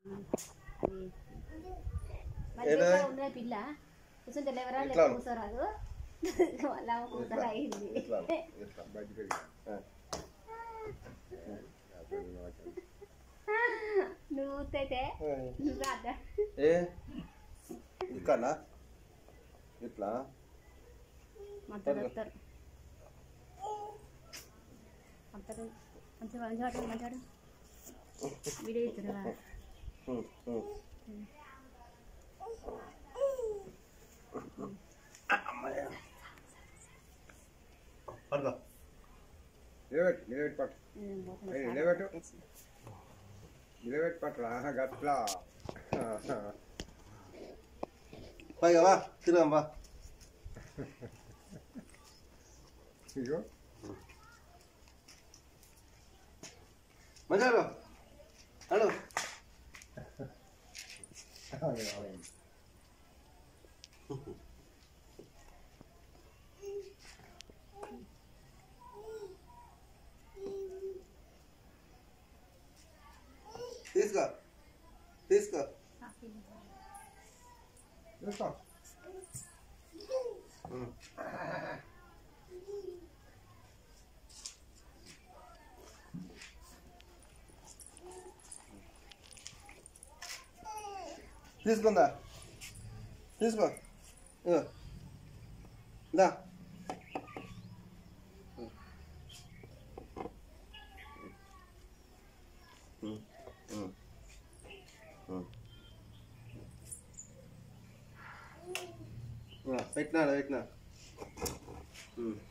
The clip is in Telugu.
ఏదో? ఉండే పిల్ల కూర్చుంటే ఎవరా ఎట్లా? కూర్చోరాదు మళ్ళా కూతురు అయింది ఇట్లా ఇట్లా బయటికి ఆ. నువ్వు ఊతైతే ఆ. నువ్వు రాదా ఏ ఇక్కడనా ఇట్లా మంతలు వస్తారు మంతలు మంచిగా మంచిగా మంచిగా వీడియో ఇస్తున్నా ఉమ్, ఉమ్. అమ్మయ్య. పడుకో నిలబెట్టు నిలబెట్టి పట్టు ఏయ్, నిలబెట్టు నిలబెట్టి పట్టురా గట్లా పైగా వా తిరగం వా ఇగో మంచిగా హలో తీసుకో తీసుకో చూసుకో ఉమ్. తీసుకుందా తీసుకో ఇగో. దా ఉమ్, ఉమ్, ఉమ్. ఆ, పెట్టినా పెట్టినా ఉమ్.